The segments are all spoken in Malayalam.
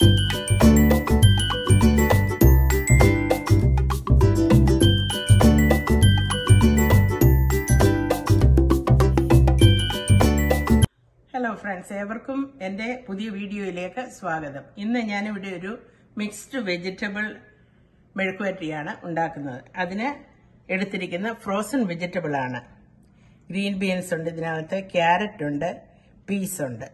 ഹലോ ഫ്രണ്ട്സ് ഏവർക്കും എൻ്റെ പുതിയ വീഡിയോയിലേക്ക് സ്വാഗതം ഇന്ന് ഞാനിവിടെ ഒരു മിക്സ്ഡ് വെജിറ്റബിൾ മെഴുക്കുവരട്ടിയാണ് ഉണ്ടാക്കുന്നത് അതിന് എടുത്തിരിക്കുന്ന ഫ്രോസൺ വെജിറ്റബിൾ ആണ് ഗ്രീൻ ബീൻസ് ഉണ്ട് ഇതിനകത്ത് ക്യാരറ്റ് ഉണ്ട് പീസ് ഉണ്ട്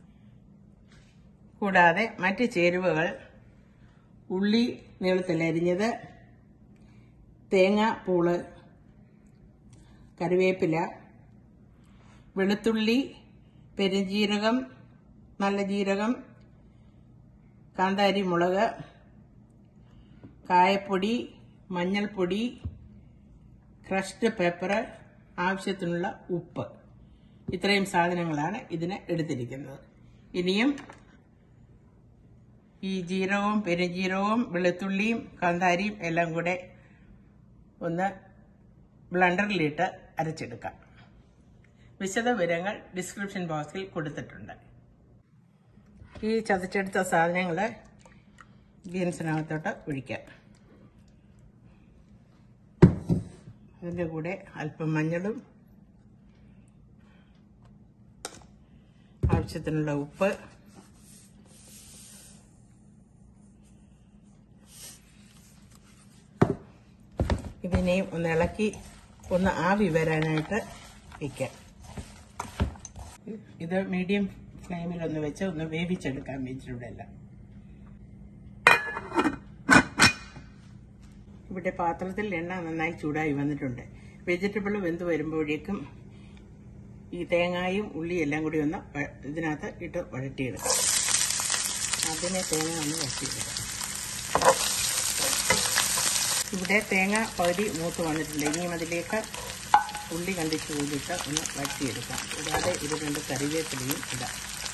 കൂടാതെ മറ്റ് ചേരുവകൾ ഉള്ളി നീളത്തിലരിഞ്ഞത് തേങ്ങ പൂള് കറിവേപ്പില വെളുത്തുള്ളി പെരുംജീരകം നല്ല ജീരകം കാന്താരി മുളക് കായപ്പൊടി മഞ്ഞൾപ്പൊടി ക്രഷ്ഡ് പെപ്പർ ആവശ്യത്തിനുള്ള ഉപ്പ് ഇത്രയും സാധനങ്ങളാണ് ഇതിന് എടുത്തിരിക്കുന്നത് ഇനിയും ഈ ജീരകവും പെരുംജീരകവും വെളുത്തുള്ളിയും കാന്താരിയും എല്ലാം കൂടെ ഒന്ന് ബ്ലണ്ടറിലിട്ട് അരച്ചെടുക്കാം വിശദവിവരങ്ങൾ ഡിസ്ക്രിപ്ഷൻ ബോക്സിൽ കൊടുത്തിട്ടുണ്ട് ഈ ചതച്ചെടുത്ത സാധനങ്ങൾ ബീൻസിനകത്തോട്ട് ഒഴിക്കാം അതിൻ്റെ കൂടെ അല്പം മഞ്ഞളും ആവശ്യത്തിനുള്ള ഉപ്പ് ഇതിനെയും ഒന്ന് ഇളക്കി ഒന്ന് ആവി വരാനായിട്ട് വയ്ക്കാം ഇത് മീഡിയം ഫ്ലെയിമിൽ ഒന്ന് വെച്ച് ഒന്ന് വേവിച്ചെടുക്കാം വെജിറ്റബിൾ എല്ലാം ഇവിടെ പാത്രത്തിൽ എണ്ണ നന്നായി ചൂടായി വന്നിട്ടുണ്ട് വെജിറ്റബിൾ വെന്ത് വരുമ്പോഴേക്കും ഈ തേങ്ങായും ഉള്ളിയും എല്ലാം കൂടി ഒന്ന് വ- ഇതിനകത്ത് ഇട്ട് വഴറ്റിയെടുക്കാം അതിനെ തേങ്ങ ഒന്ന് വഴറ്റിയെടുക്കാം ഇവിടെ തേങ്ങ പകുതി മൂത്ത് വന്നിട്ടുണ്ട് ഇനിയും അതിലേക്ക് ഉള്ളി കണ്ടിച്ച് കൂടിയിട്ട് ഒന്ന് വഴറ്റിയെടുക്കാം കൂടാതെ ഇത് രണ്ട് കറിവേപ്പിലയും ഇടാം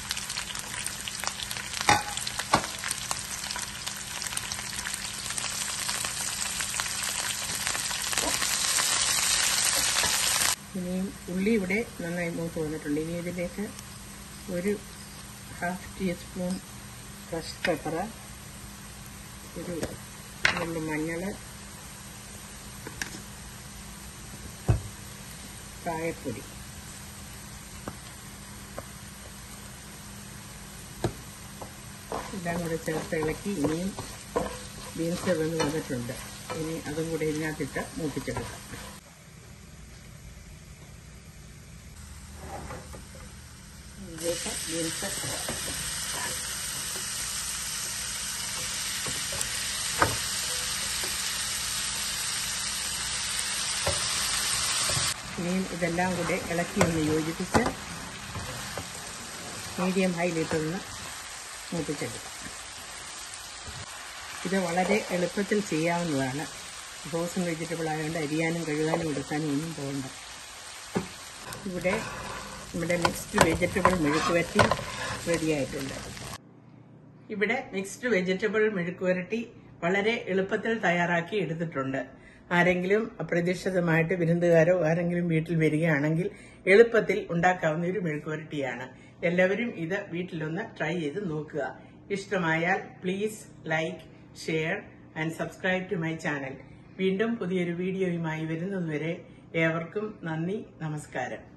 ഇനിയും ഉള്ളി ഇവിടെ നന്നായി മൂത്ത് വന്നിട്ടുണ്ട് ഇനി ഇതിലേക്ക് ഒരു ഹാഫ് ടീസ്പൂൺ ക്രഷ് പെപ്പർ ഒരു നുള്ളു മഞ്ഞൾ കായപ്പൊടി എല്ലാം കൂടെ ചേർത്ത് ഇളക്കി ഇനിയും ബീൻസ് വെന്ന് വന്നിട്ടുണ്ട് ഇനി അതും കൂടെ ഇതിനകത്തിട്ട് മൂപ്പിച്ചെടുക്കാം ഇതിലേക്ക് ബീൻസ് ഇടാം. ഇനിയും ഇതെല്ലാം കൂടെ ഇളക്കി ഒന്ന് യോജിപ്പിച്ച് മീഡിയം ഹൈലിട്ടൊന്ന് മൂപ്പിച്ചെടുക്കാം ഇത് വളരെ എളുപ്പത്തിൽ ചെയ്യാവുന്നതാണ് ഫ്രോസൺ വെജിറ്റബിൾ ആയതുകൊണ്ട് അരിയാനും കഴുകാനും എടുക്കാനും ഒന്നും പോകണ്ട ഇവിടെ നമ്മുടെ മിക്സ്ഡ് വെജിറ്റബിൾ മെഴുക്കുവരട്ടി റെഡിയായിട്ടുണ്ട് ഇവിടെ മിക്സ്ഡ് വെജിറ്റബിൾ മെഴുക്കുവരട്ടി വളരെ എളുപ്പത്തിൽ തയ്യാറാക്കി എടുത്തിട്ടുണ്ട് ആരെങ്കിലും അപ്രതീക്ഷിതമായിട്ട് വിരുന്നുകാരോ ആരെങ്കിലും വീട്ടിൽ വരികയാണെങ്കിൽ എളുപ്പത്തിൽ ഉണ്ടാക്കാവുന്ന ഒരു മെഴുക്കുവരട്ടിയാണ് എല്ലാവരും ഇത് വീട്ടിലൊന്ന് ട്രൈ ചെയ്ത് നോക്കുക ഇഷ്ടമായാൽ please like share and subscribe to my channel വീണ്ടും പുതിയൊരു വീഡിയോയുമായി വരുന്നതുവരെ ഏവർക്കും നന്ദി നമസ്കാരം